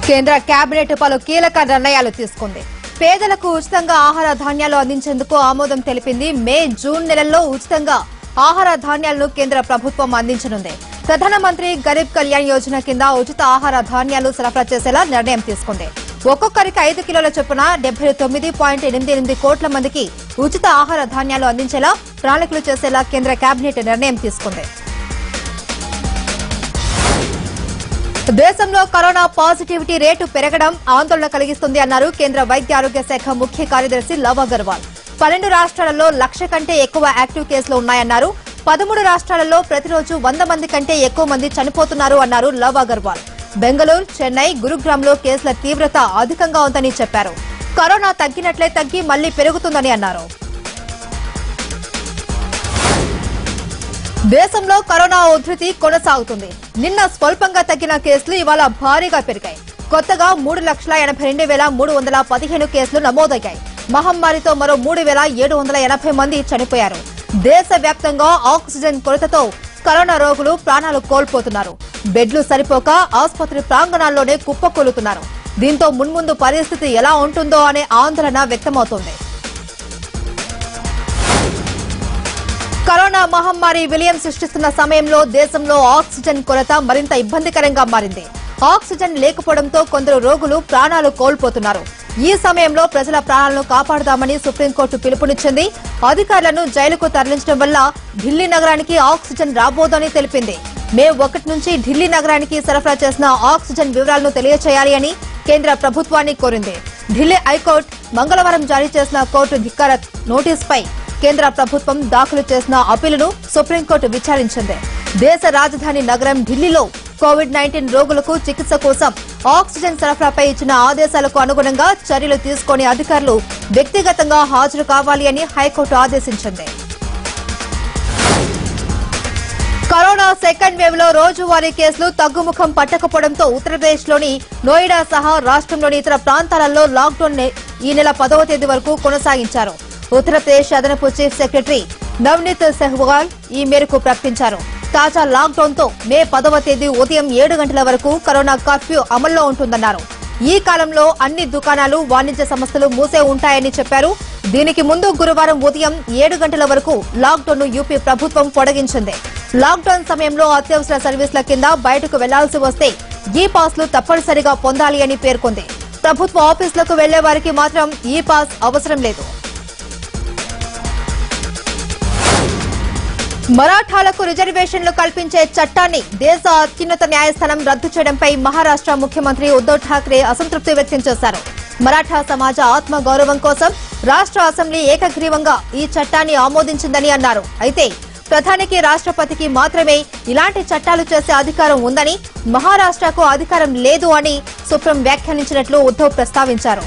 కేంద్ర కేబినెట్ పలు కీలక నిర్ణయాలు తీసుకుంది పేదలకు ఉచితంగా ఆహార ధాన్యాలు అందించేందుకు ఆమోదం తెలిపింది మే జూన్ నెలల్లో ఉచితంగా ఆహార ధాన్యాలను కేంద్ర ప్రభుత్వం అందించనుంది ప్రధానమంత్రి గరీబ్ కళ్యాణ్ యోజన కింద ఉచిత ఆహార ధాన్యాలు సరఫరా చేసేలా నిర్ణయం తీసుకుంది ఒక్కొక్కరికి ఐదు కిలోల చొప్పున డెబ్బై తొమ్మిది పాయింట్ ఎనిమిది ఎనిమిది కోట్ల మందికి ఉచిత ఆహార ధాన్యాలు అందించేలా ప్రణాళికలు చేసేలా కేంద్ర కేబినెట్ నిర్ణయం తీసుకుంది దేశంలో కరోనా పాజిటివిటీ రేటు పెరగడం ఆందోళన కలిగిస్తుంది అన్నారు కేంద్ర వైద్య ఆరోగ్య శాఖ ముఖ్య కార్యదర్శి లవ్ అగర్వాల్ పన్నెండు రాష్ట్రాలలో లక్ష కంటే ఎక్కువ యాక్టివ్ కేసులు ఉన్నాయన్నారు పదమూడు రాష్ట్రాలలో ప్రతిరోజు వంద మంది కంటే ఎక్కువ మంది చనిపోతున్నారు అన్నారు లవ్ అగర్వాల్ బెంగళూరు చెన్నై గురుగ్రామ్లో కేసుల తీవ్రత అధికంగా ఉందని చెప్పారు కరోనా తగ్గినట్లే తగ్గి మళ్లీ పెరుగుతుందని అన్నారు దేశంలో కరోనా ఉధృతి కొనసాగుతుంది నిన్న స్వల్పంగా తగ్గిన కేసులు ఇవాళ భారీగా పెరిగాయి కొత్తగా మూడు లక్షల ఎనభై రెండు వేల మూడు వందల పదిహేను కేసులు నమోదయ్యాయి మహమ్మారితో మరో మూడు వేల ఏడు వందల ఎనభై మంది చనిపోయారు దేశవ్యాప్తంగా ఆక్సిజన్ కొరతతో కరోనా రోగులు ప్రాణాలు కోల్పోతున్నారు బెడ్లు సరిపోక ఆసుపత్రి ప్రాంగణాల్లోనే కుప్పకూలుతున్నారు దీంతో మున్ముందు పరిస్థితి ఎలా ఉంటుందో అనే ఆందోళన వ్యక్తమవుతోంది కరోనా మహమ్మారి విలయం సృష్టిస్తున్న సమయంలో దేశంలో ఆక్సిజన్ కొరత మరింత ఇబ్బందికరంగా మారింది ఆక్సిజన్ లేకపోవడంతో కొందరు రోగులు ప్రాణాలు కోల్పోతున్నారు ఈ సమయంలో ప్రజల ప్రాణాలను కాపాడుదామని సుప్రీంకోర్టు పిలుపునిచ్చింది అధికారులను జైలుకు తరలించడం వల్ల ఢిల్లీ నగరానికి ఆక్సిజన్ రాబోదని తెలిపింది మే ఒకటి నుంచి ఢిల్లీ నగరానికి సరఫరా చేసిన ఆక్సిజన్ వివరాలను తెలియచేయాలి అని కేంద్ర ప్రభుత్వాన్ని కోరింది ఢిల్లీ హైకోర్టు మంగళవారం జారీ చేసిన కోర్టు ధిక్కార నోటీసుపై కేంద్ర ప్రభుత్వం దాఖలు చేసిన అప్పీలును సుప్రీంకోర్టు విచారించింది దేశ రాజధాని నగరం ఢిల్లీలో కోవిడ్ నైన్టీన్ రోగులకు చికిత్స కోసం ఆక్సిజన్ సరఫరాపై ఇచ్చిన ఆదేశాలకు అనుగుణంగా చర్యలు తీసుకునే అధికారులు వ్యక్తిగతంగా హాజరు కావాలి అని హైకోర్టు ఆదేశించింది కరోనా సెకండ్ వేవ్ లో రోజువారీ కేసులు తగ్గుముఖం పట్టకపోవడంతో ఉత్తరప్రదేశ్ లోని నోయిడా సహా రాష్ట్రంలోని ఇతర ప్రాంతాలలో లాక్డౌన్ ని ఈ నెల పదవ తేదీ వరకు కొనసాగించారు ఉత్తరప్రదేశ్ అదనపు చీఫ్ సెక్రటరీ నవనీత్ సెహ్వాల్ ఈ మేరకు ప్రకటించారు తాజా లాక్డౌన్ తో మే పదవ తేదీ ఉదయం ఏడు గంటల వరకు కరోనా కర్ఫ్యూ అమల్లో ఉంటుందన్నారు ఈ కాలంలో అన్ని దుకాణాలు వాణిజ్య సంస్థలు మూసే ఉంటాయని చెప్పారు దీనికి ముందు గురువారం ఉదయం ఏడు గంటల వరకు లాక్డౌన్ ను యూపీ ప్రభుత్వం పొడిగించింది లాక్డౌన్ సమయంలో అత్యవసర సర్వీసుల కింద బయటకు వెళ్లాల్సి వస్తే ఈ పాస్లు తప్పనిసరిగా పొందాలి అని పేర్కొంది ప్రభుత్వ ఆఫీసులకు వెళ్లే వారికి మాత్రం ఈ పాస్ అవసరం లేదు మరాఠాలకు రిజర్వేషన్లు కల్పించే చట్టాన్ని దేశ అత్యున్నత న్యాయస్థానం రద్దు చేయడంపై మహారాష్ట్ర ముఖ్యమంత్రి ఉద్దవ్ ఠాక్రే అసంతృప్తి వ్యక్తం చేశారు మరాఠా సమాజ ఆత్మ గౌరవం కోసం రాష్ట్ర అసెంబ్లీ ఏకగ్రీవంగా ఈ చట్టాన్ని ఆమోదించిందని అన్నారు అయితే ప్రధానికి రాష్ట్రపతికి మాత్రమే ఇలాంటి చట్టాలు చేసే అధికారం ఉందని మహారాష్ట్రకు అధికారం లేదు అని సుప్రీం వ్యాఖ్యానించినట్లు ఉద్దవ్ ప్రస్తావించారు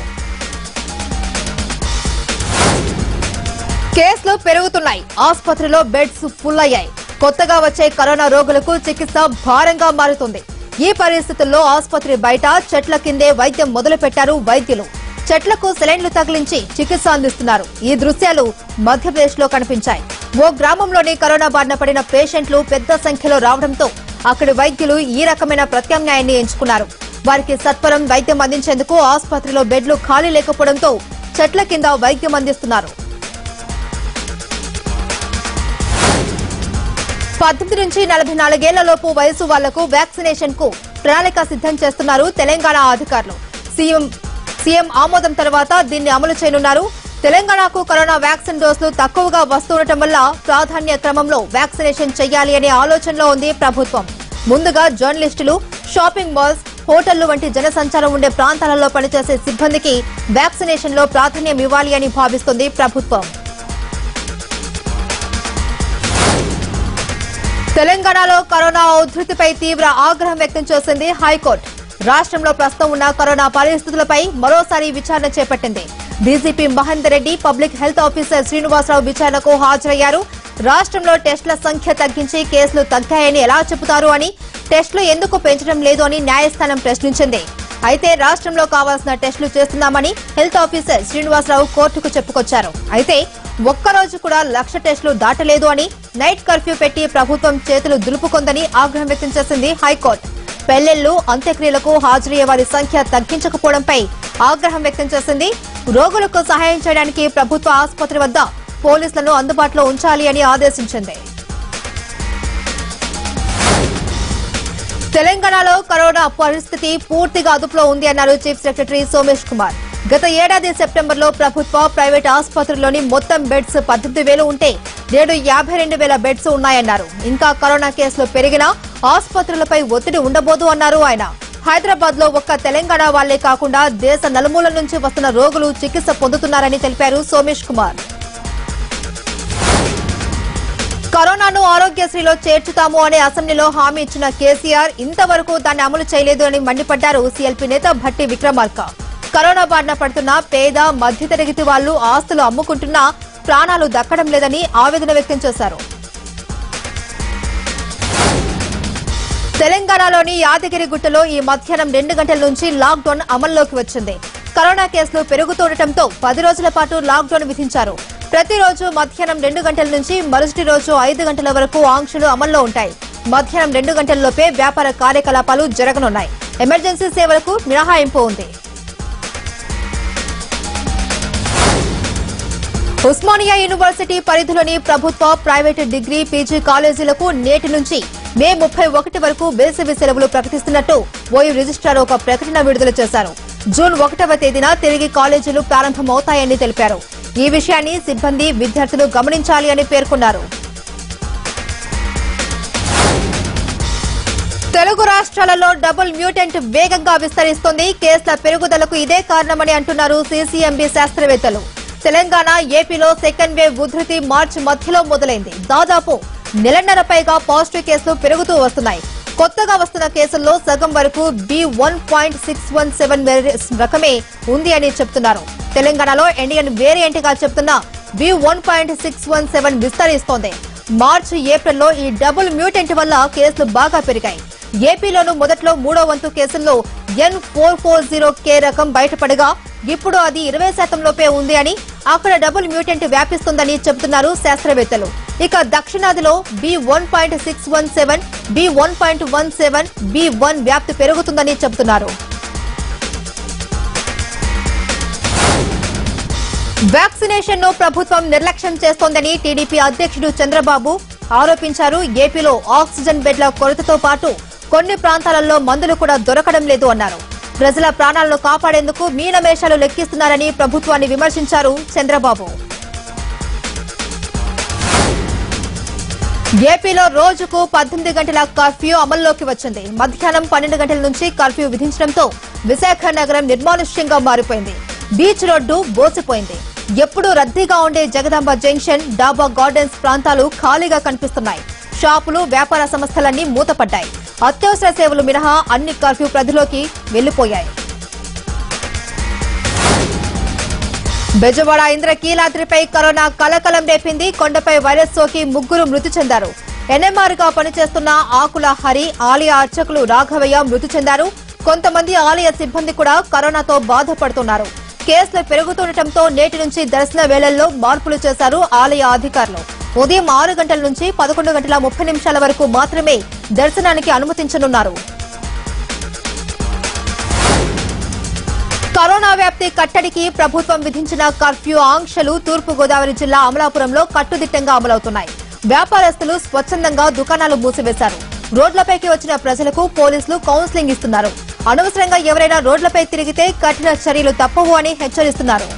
కేసులు పెరుగుతున్నాయి ఆసుపత్రిలో బెడ్స్ ఫుల్ అయ్యాయి కొత్తగా వచ్చే కరోనా రోగులకు చికిత్స భారంగా మారుతుంది ఈ పరిస్థితుల్లో ఆసుపత్రి బయట చెట్ల కిందే వైద్యం మొదలు పెట్టారు వైద్యులు చెట్లకు సెలైన్లు తగిలించి చికిత్స అందిస్తున్నారు ఈ దృశ్యాలు మధ్యప్రదేశ్ లో కనిపించాయి ఓ గ్రామంలోని కరోనా బారిన పడిన పేషెంట్లు పెద్ద సంఖ్యలో రావడంతో అక్కడి వైద్యులు ఈ రకమైన ప్రత్యామ్నాయాన్ని ఎంచుకున్నారు వారికి సత్వరం వైద్యం అందించేందుకు ఆసుపత్రిలో బెడ్లు ఖాళీ లేకపోవడంతో చెట్ల కింద వైద్యం అందిస్తున్నారు పద్దెనిమిది నుంచి నలభై నాలుగేళ్ల లోపు వయసు వాళ్లకు వ్యాక్సినేషన్ కు ప్రణాళిక సిద్ధం చేస్తున్నారు తెలంగాణ అధికారులు సీఎం సీఎం ఆమోదం తర్వాత దీన్ని అమలు చేయనున్నారు తెలంగాణకు కరోనా వ్యాక్సిన్ డోసులు తక్కువగా వస్తుండటం వల్ల ప్రాధాన్య క్రమంలో వ్యాక్సినేషన్ చేయాలి అనే ఆలోచనలో ఉంది ప్రభుత్వం ముందుగా జర్నలిస్టులు షాపింగ్ మాల్స్ హోటళ్లు వంటి జనసంచారం ఉండే ప్రాంతాలలో పనిచేసే సిబ్బందికి వ్యాక్సినేషన్ లో ప్రాధాన్యం ఇవ్వాలి అని భావిస్తోంది ప్రభుత్వం తెలంగాణలో కరోనా ఉధృతిపై తీవ్ర ఆగ్రహం వ్యక్తం చేసింది హైకోర్టు రాష్ట్రంలో ప్రస్తుతం ఉన్న కరోనా పరిస్థితులపై మరోసారి విచారణ చేపట్టింది DGP Mahender Reddy public health officer Srinivasarao విచారణకు హాజరయ్యారు రాష్ట్రంలో టెస్టుల సంఖ్య తగ్గించి కేసులు తగ్గాయని ఎలా చెబుతారు అని టెస్టులు ఎందుకు పెంచడం లేదు అని న్యాయస్థానం ప్రశ్నించింది అయితే రాష్ట్రంలో కావాల్సిన టెస్టులు చేస్తున్నామని హెల్త్ ఆఫీసర్ శ్రీనివాసరావు కోర్టుకు చెప్పుకొచ్చారు అయితే ఒక్కరోజు కూడా లక్ష టెస్టులు దాటలేదు అని నైట్ కర్ఫ్యూ పెట్టి ప్రభుత్వం చేతులు దులుపుకుందని ఆగ్రహం వ్యక్తం చేసింది హైకోర్టు పెళ్లిళ్లు అంత్యక్రియలకు హాజరయ్యే వారి సంఖ్య తగ్గించకపోవడంపై ఆగ్రహం వ్యక్తం చేసింది రోగులకు సహాయం చేయడానికి ప్రభుత్వ ఆసుపత్రి వద్ద పోలీసులను అందుబాటులో ఉంచాలి అని ఆదేశించింది తెలంగాణలో కరోనా పరిస్థితి పూర్తిగా అదుపులో ఉంది అన్నారు చీఫ్ సెక్రటరీ సోమేష్ కుమార్ గత ఏడాది సెప్టెంబర్లో ప్రభుత్వ ప్రైవేట్ ఆసుపత్రుల్లోని మొత్తం బెడ్స్ పద్దెనిమిది వేలు ఉంటే నేడు యాభై రెండు వేల బెడ్స్ ఉన్నాయన్నారు ఇంకా కరోనా కేసులు పెరిగినా ఆసుపత్రులపై ఒత్తిడి ఉండబోదు అన్నారు ఆయన హైదరాబాద్ లో ఒక్క తెలంగాణ వాళ్లే కాకుండా దేశ నలుమూలల నుంచి వస్తున్న రోగులు చికిత్స పొందుతున్నారని తెలిపారు సోమేష్ కుమార్ కరోనాను ఆరోగ్యశ్రీలో చేర్చుతాము అనే అసెంబ్లీలో హామీ ఇచ్చిన కేసీఆర్ ఇంతవరకు దాన్ని అమలు చేయలేదు అని మండిపడ్డారు సీఎల్పీ నేత భట్టి విక్రమార్క కరోనా బారిన పడుతున్న పేద మధ్యతరగతి వాళ్లు ఆస్తులు అమ్ముకుంటున్నా ప్రాణాలు దక్కడం లేదని ఆవేదన వ్యక్తం చేశారు తెలంగాణలోని యాదగిరిగుట్టలో ఈ మధ్యాహ్నం రెండు గంటల నుంచి లాక్డౌన్ అమల్లోకి వచ్చింది కరోనా కేసులు పెరుగుతుండటంతో పది రోజుల పాటు లాక్డౌన్ విధించారు ప్రతిరోజు మధ్యాహ్నం రెండు గంటల నుంచి మరుసటి రోజు ఐదు గంటల వరకు ఆంక్షలు అమల్లో ఉంటాయి మధ్యాహ్నం రెండు గంటల్లోపే వ్యాపార కార్యకలాపాలు జరగనున్నాయి ఎమర్జెన్సీ సేవలకు మినహాయింపు ఉంది ఉస్మానియా యూనివర్సిటీ పరిధిలోని ప్రభుత్వ ప్రైవేటు డిగ్రీ పీజీ కాలేజీలకు నేటి నుంచి మే ముప్పై ఒకటి వరకు వేసవి సెలవులు ప్రకటిస్తున్నట్టు ఓయూ రిజిస్ట్రార్ ఒక ప్రకటన విడుదల చేశారు జూన్ ఒకటవ తేదీన తిరిగి కాలేజీలు ప్రారంభమవుతాయని తెలిపారు ఈ విషయాన్ని సిబ్బంది విద్యార్థులు గమనించాలి అని పేర్కొన్నారు తెలుగు రాష్ట్రాలలో డబుల్ మ్యూటెంట్ వేగంగా విస్తరిస్తోంది కేసుల పెరుగుదలకు ఇదే కారణమని అంటున్నారు సీసీఎంబీ శాస్త్రవేత్తలు తెలంగాణ ఏపీలో సెకండ్ వేవ్ ఉధృతి మార్చి మధ్యలో మొదలైంది దాదాపు నెలన్నర పైగా పాజిటివ్ కేసులు పెరుగుతూ వస్తున్నాయి కొత్తగా వస్తున్న కేసుల్లో సగం వరకు B one point six one seven రకమే ఉంది అని చెప్తున్నారు తెలంగాణలో ఇండియన్ వేరియంట్ గా చెప్తున్న B one point six one seven విస్తరిస్తోంది మార్చి ఏప్రిల్లో ఈ డబుల్ మ్యూటెంట్ వల్ల కేసులు బాగా పెరిగాయి ఏపీలోనూ మొదట్లో మూడో వంతు కేసుల్లో N four four zero K రకం బయటపడగా ఇప్పుడు అది ఇరవై శాతం లోపే ఉంది అని అక్కడ డబుల్ మ్యూటెంట్ వ్యాపిస్తుందని చెబుతున్నారు శాస్త్రవేత్తలు ఇక దక్షిణాదిలో B one point six one seven B one point one seven B one వ్యాప్తి పెరుగుతుందని చెబుతున్నారు వ్యాక్సినేషన్ ను ప్రభుత్వం నిర్లక్ష్యం చేస్తోందని టీడీపీ అధ్యక్షుడు చంద్రబాబు ఆరోపించారు ఏపీలో ఆక్సిజన్ బెడ్ల కొరతతో పాటు కొన్ని ప్రాంతాలలో మందులు కూడా దొరకడం లేదు అన్నారు ప్రజల ప్రాణాలను కాపాడేందుకు మీనమేషాలు లెక్కిస్తున్నారని ప్రభుత్వాన్ని విమర్శించారు చంద్రబాబు ఏపీలో రోజుకు పద్దెనిమిది గంటల కర్ఫ్యూ అమల్లోకి వచ్చింది మధ్యాహ్నం పన్నెండు గంటల నుంచి కర్ఫ్యూ విధించడంతో విశాఖ నగరం నిర్మానుష్యంగా మారిపోయింది బీచ్ రోడ్డు బోసిపోయింది ఎప్పుడూ రద్దీగా ఉండే జగదాంబ జంక్షన్ డాబా గార్డెన్స్ ప్రాంతాలు ఖాళీగా కనిపిస్తున్నాయి షాపులు వ్యాపార సంస్థలన్నీ మూతపడ్డాయి అత్యవసర సేవలు మినహా అన్ని కర్ఫ్యూ పరిధిలోకి వెళ్లిపోయాయి బెజవాడ ఇంద్రకీలాద్రిపై కరోనా కలకలం రేపింది కొండపై వైరస్ సోకి ముగ్గురు మృతి చెందారు ఎన్ఎంఆర్ గా పనిచేస్తున్న ఆకుల హరి ఆలయ అర్చకులు రాఘవయ్య మృతి చెందారు కొంతమంది ఆలయ సిబ్బంది కూడా కరోనాతో బాధపడుతున్నారు కేసులు పెరుగుతుండటంతో నేటి నుంచి దర్శన వేళల్లో మార్పులు చేశారు ఆలయ అధికారులు ఉదయం ఆరు గంటల నుంచి పదకొండు గంటల ముప్పై నిమిషాల వరకు మాత్రమే దర్శనానికి అనుమతించనున్నారు కరోనా వ్యాప్తి కట్టడికి ప్రభుత్వం విధించిన కర్ఫ్యూ ఆంక్షలు తూర్పు గోదావరి జిల్లా అమలాపురంలో కట్టుదిట్టంగా అమలవుతున్నాయి వ్యాపారస్తులు స్వచ్ఛందంగా దుకాణాలు మూసివేశారు రోడ్లపైకి వచ్చిన ప్రజలకు పోలీసులు కౌన్సిలింగ్ ఇస్తున్నారు అనవసరంగా ఎవరైనా రోడ్లపై తిరిగితే కఠిన చర్యలు తప్పవు అని హెచ్చరిస్తున్నారు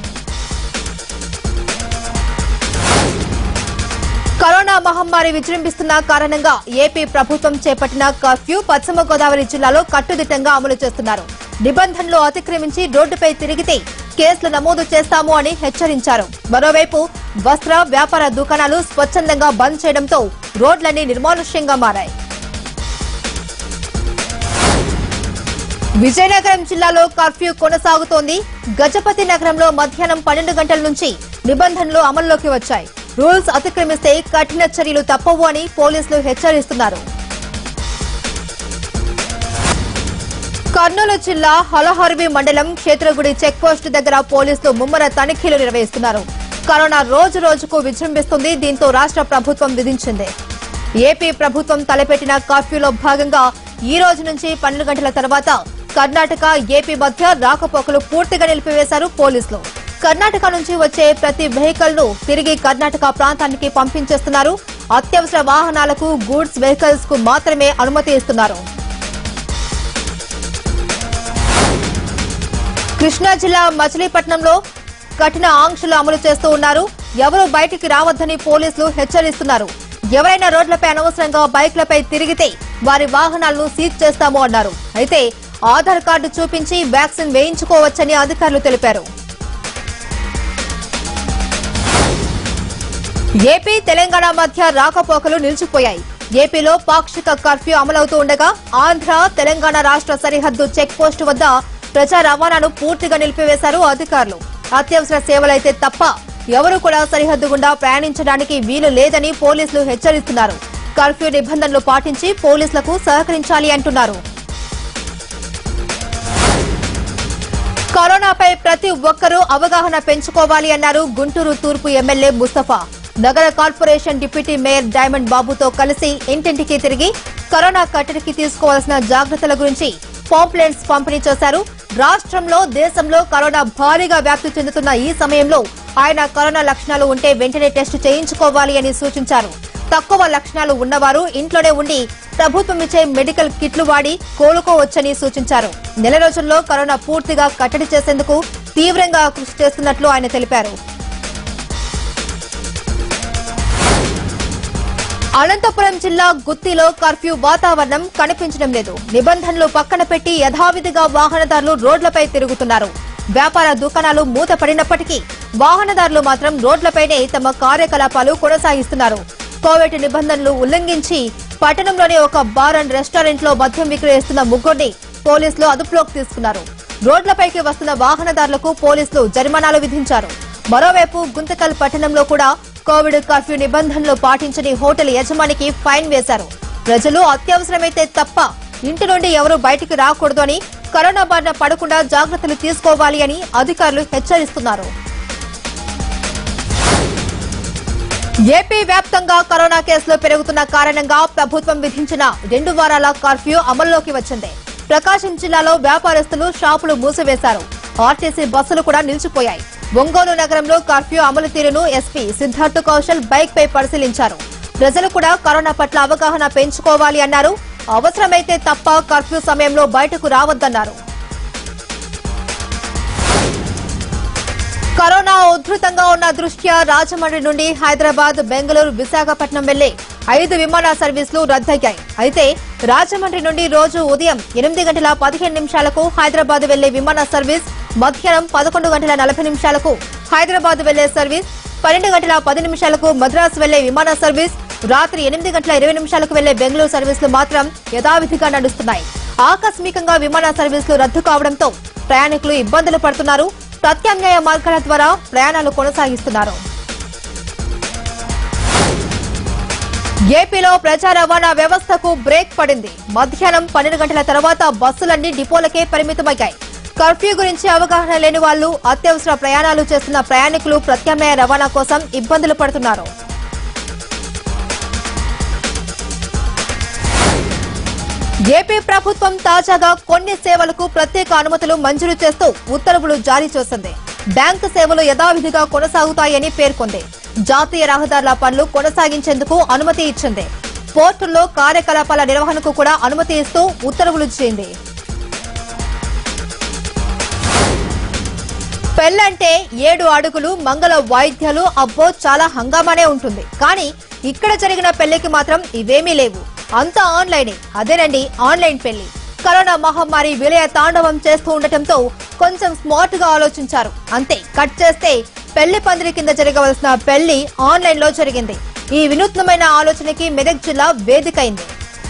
కరోనా మహమ్మారి విజృంభిస్తున్న కారణంగా ఏపీ ప్రభుత్వం చేపట్టిన కర్ఫ్యూ పశ్చిమ గోదావరి జిల్లాలో కట్టుదిట్టంగా అమలు చేస్తున్నారు నిబంధనలు అతిక్రమించి రోడ్డుపై తిరిగితే కేసులు నమోదు చేస్తాము అని హెచ్చరించారు మరోవైపు వస్త్ర వ్యాపార దుకాణాలు స్వచ్ఛందంగా బంద్ చేయడంతో రోడ్లన్నీ నిర్మానుష్యంగా మారాయి విజయనగరం జిల్లాలో కర్ఫ్యూ కొనసాగుతోంది గజపతి నగరంలో మధ్యాహ్నం పన్నెండు గంటల నుంచి నిబంధనలు అమల్లోకి వచ్చాయి రూల్స్ అతిక్రమిస్తే కఠిన చర్యలు తప్పవు అని పోలీసులు హెచ్చరిస్తున్నారు కర్నూలు జిల్లా హలహర్వి మండలం క్షేత్రగుడి చెక్పోస్ట్ దగ్గర పోలీసులు ముమ్మర తనిఖీలు నిర్వహిస్తున్నారు కరోనా రోజు రోజుకు విజృంభిస్తుంది దీంతో రాష్ట్ర ప్రభుత్వం విధించింది ఏపీ ప్రభుత్వం తలపెట్టిన కర్ఫ్యూలో భాగంగా ఈ రోజు నుంచి పన్నెండు గంటల తర్వాత కర్ణాటక ఏపీ మధ్య రాకపోకలు పూర్తిగా నిలిపివేశారు పోలీసులు కర్ణాటక నుంచి వచ్చే ప్రతి వెహికల్ ను తిరిగి కర్ణాటక ప్రాంతానికి పంపించేస్తున్నారు అత్యవసర వాహనాలకు గూడ్స్ వెహికల్స్ కు మాత్రమే అనుమతి ఇస్తున్నారు కృష్ణా జిల్లా మచిలీపట్నంలో కఠిన ఆంక్షలు అమలు చేస్తూ ఉన్నారు ఎవరూ బయటికి రావద్దని పోలీసులు హెచ్చరిస్తున్నారు ఎవరైనా రోడ్లపై అనవసరంగా బైక్లపై తిరిగితే వారి వాహనాలను సీజ్ చేస్తాము అన్నారు అయితే ఆధార్ కార్డు చూపించి వ్యాక్సిన్ వేయించుకోవచ్చని అధికారులు తెలిపారు ఏపీ తెలంగాణ మధ్య రాకపోకలు నిలిచిపోయాయి ఏపీలో పాక్షిక కర్ఫ్యూ అమలవుతూ ఉండగా ఆంధ్ర తెలంగాణ రాష్ట్ర సరిహద్దు చెక్ పోస్టు వద్ద ప్రజా రవాణాను పూర్తిగా నిలిపివేశారు అధికారులు అత్యవసర సేవలైతే తప్ప ఎవరూ కూడా సరిహద్దు గుండా ప్రయాణించడానికి వీలు లేదని పోలీసులు హెచ్చరిస్తున్నారు కర్ఫ్యూ నిబంధనలు పాటించి పోలీసులకు సహకరించాలి అంటున్నారు కరోనాపై ప్రతి ఒక్కరూ అవగాహన పెంచుకోవాలి అన్నారు గుంటూరు తూర్పు ఎమ్మెల్యే ముస్తఫా నగర కార్పొరేషన్ డిప్యూటీ మేయర్ డైమండ్ బాబుతో కలిసి ఇంటింటికి తిరిగి కరోనా కట్టడికి తీసుకోవాల్సిన జాగ్రత్తల గురించి పాంప్లెంట్స్ పంపిణీ చేశారు రాష్ట్రంలో దేశంలో కరోనా భారీగా వ్యాప్తి చెందుతున్న ఈ సమయంలో ఆయన కరోనా లక్షణాలు ఉంటే వెంటనే టెస్ట్ చేయించుకోవాలి అని సూచించారు తక్కువ లక్షణాలు ఉన్నవారు ఇంట్లోనే ఉండి ప్రభుత్వం ఇచ్చే మెడికల్ కిట్లు వాడి కోలుకోవచ్చని సూచించారు నెల రోజుల్లో కరోనా పూర్తిగా కట్టడి చేసేందుకు తీవ్రంగా కృషి చేస్తున్నట్లు ఆయన తెలిపారు అనంతపురం జిల్లా గుత్తిలో కర్ఫ్యూ వాతావరణం కనిపించడం లేదు నిబంధనలు పక్కన పెట్టి యథావిధిగా వాహనదారులు రోడ్లపై తిరుగుతున్నారు వ్యాపార దుకాణాలు మూతపడినప్పటికీ వాహనదారులు మాత్రం రోడ్లపైనే తమ కార్యకలాపాలు కొనసాగిస్తున్నారు కోవిడ్ నిబంధనలు ఉల్లంఘించి పట్టణంలోని ఒక బార్ అండ్ రెస్టారెంట్ లో మద్యం విక్రయిస్తున్న ముగ్గురిని పోలీసులు అదుపులోకి తీసుకున్నారు రోడ్లపైకి వస్తున్న వాహనదారులకు పోలీసులు జరిమానాలు విధించారు మరోవైపు గుంతకల్ పట్టణంలో కూడా కోవిడ్ కర్ఫ్యూ నిబంధనలు పాటించని హోటల్ యజమానికి ఫైన్ వేశారు ప్రజలు అత్యవసరమైతే తప్ప ఇంటి నుండి ఎవరూ బయటికి రాకూడదు అని కరోనా బారిన పడకుండా జాగ్రత్తలు తీసుకోవాలి అని అధికారులు హెచ్చరిస్తున్నారు ఏపీ వ్యాప్తంగా కరోనా కేసులు పెరుగుతున్న కారణంగా ప్రభుత్వం విధించిన రెండు వారాల కర్ఫ్యూ అమల్లోకి వచ్చింది ప్రకాశం జిల్లాలో వ్యాపారస్తులు షాపులు మూసివేశారు ఆర్టీసీ బస్సులు కూడా నిలిచిపోయాయి ఒంగోలు నగరంలో కర్ఫ్యూ అమలు తీరును ఎస్పీ సిద్ధార్థ్ కౌశల్ బైక్ పై పరిశీలించారు ప్రజలు కూడా కరోనా పట్ల అవగాహన పెంచుకోవాలి అన్నారు అవసరమైతే తప్ప కర్ఫ్యూ సమయంలో బయటకు రావద్దన్నారు కరోనా ఉధృతంగా ఉన్న దృష్ట్యా రాజమండ్రి నుండి హైదరాబాద్ బెంగళూరు విశాఖపట్నం వెళ్లే ఐదు విమాన సర్వీసులు రద్దయ్యాయి అయితే రాజమండ్రి నుండి రోజు ఉదయం ఎనిమిది గంటల పదిహేను నిమిషాలకు హైదరాబాద్ వెళ్లే విమాన సర్వీస్ మధ్యాహ్నం పదకొండు గంటల నలభై నిమిషాలకు హైదరాబాద్ వెళ్లే సర్వీస్ పన్నెండు గంటల పది నిమిషాలకు మద్రాసు వెళ్లే విమాన సర్వీస్ రాత్రి ఎనిమిది గంటల ఇరవై నిమిషాలకు వెళ్లే బెంగళూరు సర్వీసులు మాత్రం యథావిధిగా నడుస్తున్నాయి ఆకస్మికంగా విమాన సర్వీసులు రద్దు కావడంతో ప్రయాణికులు ఇబ్బందులు పడుతున్నారు ప్రత్యామ్నాయ మార్గాల ద్వారా ప్రయాణాలు కొనసాగిస్తున్నారు ఏపీలో ప్రజా రవాణా వ్యవస్థకు బ్రేక్ పడింది మధ్యాహ్నం పన్నెండు గంటల తర్వాత బస్సులన్నీ డిపోలకే పరిమితమయ్యాయి కర్ఫ్యూ గురించి అవగాహన లేని వాళ్లు అత్యవసర ప్రయాణాలు చేస్తున్న ప్రయాణికులు ప్రత్యామ్నాయ రవాణా కోసం ఇబ్బందులు పడుతున్నారు ఏపీ ప్రభుత్వం తాజాగా కొన్ని సేవలకు ప్రత్యేక అనుమతులు మంజూరు చేస్తూ ఉత్తర్వులు జారీ చేసింది బ్యాంకు సేవలు యథావిధిగా కొనసాగుతాయని పేర్కొంది జాతీయ రహదారుల పనులు కొనసాగించేందుకు అనుమతి ఇచ్చింది పోర్టుల్లో కార్యకలాపాల నిర్వహణకు కూడా అనుమతి ఇస్తూ ఉత్తర్వులు ఇచ్చింది పెళ్ళంటే ఏడు అడుగులు మంగళ వాయిద్యాలు అబ్బో చాలా హంగామానే ఉంటుంది కానీ ఇక్కడ జరిగిన పెళ్లికి మాత్రం ఇవేమీ లేవు అంతా ఆన్లైనే అదేనండి ఆన్లైన్ పెళ్లి కరోనా మహమ్మారి విలయ తాండవం చేస్తూ ఉండటంతో కొంచెం స్మార్ట్ గా ఆలోచించారు అంతే కట్ చేస్తే పెళ్లి పందిరి కింద జరగవలసిన పెళ్లి ఆన్లైన్ లో జరిగింది ఈ వినూత్నమైన ఆలోచనకి మెదక్ జిల్లా వేదికైంది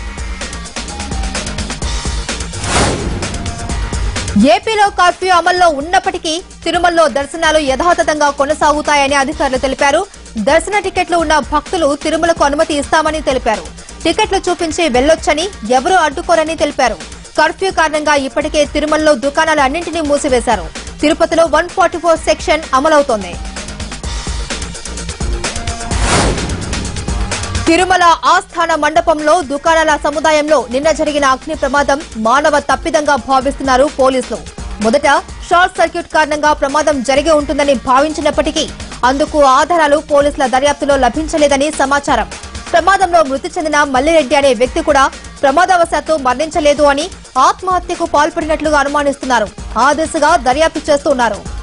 ఏపీలో కర్ఫ్యూ అమల్లో ఉన్నప్పటికీ తిరుమలలో దర్శనాలు యథాతథంగా కొనసాగుతాయని అధికారులు తెలిపారు దర్శన టికెట్లు ఉన్న భక్తులు తిరుమలకు అనుమతి ఇస్తామని తెలిపారు టికెట్లు చూపించి వెళ్లొచ్చని ఎవరూ అడ్డుకోరని తెలిపారు కర్ఫ్యూ కారణంగా ఇప్పటికే తిరుమలలో దుకాణాలు అన్నింటినీ మూసివేశారు తిరుపతిలో వన్ ఫార్టీ ఫోర్ సెక్షన్ అమలవుతోంది తిరుమల ఆస్థాన మండపంలో దుకాణాల సముదాయంలో నిన్న జరిగిన అగ్ని ప్రమాదం మానవ తప్పిదంగా భావిస్తున్నారు పోలీసులు మొదట షార్ట్ సర్క్యూట్ కారణంగా ప్రమాదం జరిగి ఉంటుందని భావించినప్పటికీ అందుకు ఆధారాలు పోలీసుల దర్యాప్తులో లభించలేదని సమాచారం ప్రమాదంలో మృతి చెందిన మల్లిరెడ్డి అనే వ్యక్తి కూడా ప్రమాదవశాత్తు మరణించలేదు అని ఆత్మహత్యకు పాల్పడినట్లుగా అనుమానిస్తున్నారు ఆ దిశగా దర్యాప్తు చేస్తున్నారు